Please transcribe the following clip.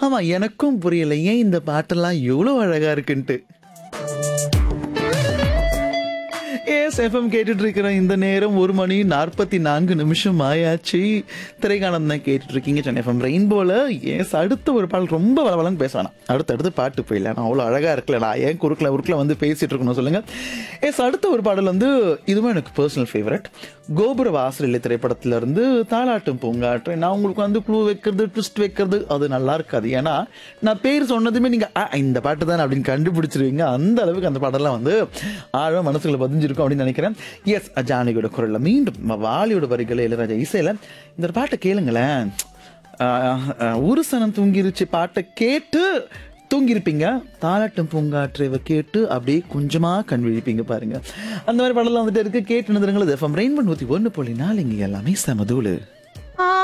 ஆமா எனக்கும் புரியல ஏன் இந்த பாட்டெல்லாம் இவ்வளோ அழகா இருக்குன்ட்டு எஸ் எஃப்எம் கேட்டுட்டு இருக்கிற இந்த நேரம் ஒரு மணி நாற்பத்தி நான்கு நிமிஷம் ஆயாச்சு திரைக்காலம் தான் கேட்டுட்டு இருக்கீங்க சென்னை எஃப்எம் ரெயின்போல எஸ் அடுத்த ஒரு பாடல் ரொம்ப வளவலன்னு பேச வேணாம் அடுத்து அடுத்து பாட்டு போயிடல நான் அவ்வளோ அழகா இருக்கல நான் ஏன் குறுக்கில் உருக்கில் வந்து பேசிட்டு இருக்கணும் சொல்லுங்க எஸ் அடுத்த ஒரு பாடல் வந்து இதுவும் எனக்கு பர்சனல் ஃபேவரட் கோபுர வாசலில் திரைப்படத்துல இருந்து தாலாட்டும் பூங்காற்று நான் உங்களுக்கு வந்து க்ளூ வைக்கிறது ட்விஸ்ட் வைக்கிறது அது நல்லா இருக்காது ஏன்னா நான் பேர் சொன்னதுமே நீங்க "ஆ, இந்த பாட்டு தானே அப்படின்னு கண்டுபிடிச்சிருவீங்க அந்த அளவுக்கு அந்த பாடலாம் வந்து ஆழம் மனசுல பதிஞ்சிருக்கும் அப்படின்னு நினைக்கிறேன் எஸ் ஜானகியோட குரல்ல மீண்டும் ம- வாலியோட வரிகள் இளையராஜா இசையில இந்த ஒரு பாட்டை கேளுங்களேன் ஆஹ், ஆஹ், ஒரு சனம் தூங்கிருச்சு பாட்டை கேட்டு தூங்கியிருப்பீங்க தாலாட்டம் பூங்காற்றைவை கேட்டு அப்படியே கொஞ்சமா கண் விழிப்பீங்க பாருங்க அந்த மாதிரி பாடலாம் வந்துட்டு இருக்கு கேட்டு நிறுங்கள் எஃப்எம் ரெயின் நூத்தி ஒன்று புள்ளி நாலு இங்க எல்லாமே சமதூளு